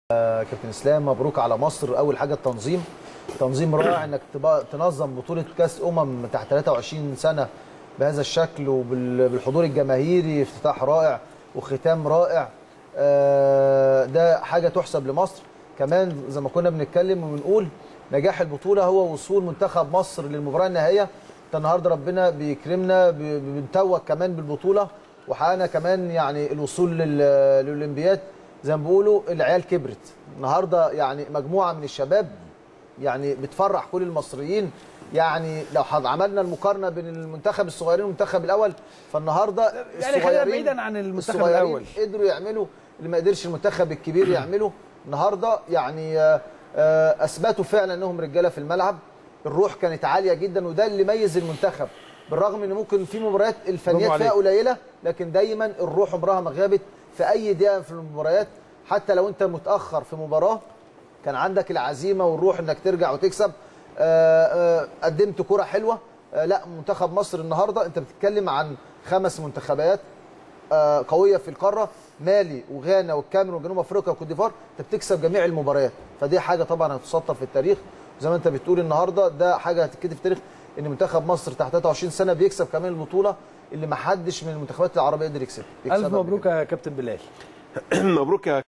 كابتن اسلام مبروك على مصر اول حاجه التنظيم تنظيم رائع انك تبقى تنظم بطوله كاس امم تحت 23 سنه بهذا الشكل وبالحضور الجماهيري افتتاح رائع وختام رائع آه، ده حاجه تحسب لمصر كمان زي ما كنا بنتكلم وبنقول نجاح البطوله هو وصول منتخب مصر للمباراه النهائيه انت النهارده ربنا بيكرمنا ب- بنتوج كمان بالبطوله وحققنا كمان يعني الوصول لل- للاولمبياد زي ما بيقولوا العيال كبرت النهارده يعني مجموعه من الشباب يعني بتفرح كل المصريين يعني لو حض- عملنا المقارنه بين المنتخب الصغيرين والمنتخب الاول فالنهارده يعني خلينا بعيدا عن المنتخب الصغيرين الأول. قدروا يعملوا اللي ما قدرش المنتخب الكبير يعمله النهارده يعني آه، آه، اثبتوا فعلا انهم رجاله في الملعب الروح كانت عاليه جدا وده اللي ميز المنتخب بالرغم ان ممكن في مباريات الفنيات برافو فيها عليك. قليله لكن دايما الروح عمرها ما غابت في اي دقيقه في المباريات حتى لو انت متاخر في مباراه كان عندك العزيمه والروح انك ترجع وتكسب آه، آه، قدمت كره حلوه آه، لا منتخب مصر النهارده انت بتتكلم عن خمس منتخبات آه، قويه في القاره مالي وغانا والكاميرون وجنوب افريقيا وكوت ديفوار انت بتكسب جميع المباريات فدي حاجه طبعا هتسطر في التاريخ زي ما انت بتقول النهارده ده حاجه هتتكتب في التاريخ ان منتخب مصر تحت 23 سنه بيكسب كمان البطوله اللي ما حدش من المنتخبات العربيه قدر يكسبها الف مبروك يا كابتن بلال مبروك يا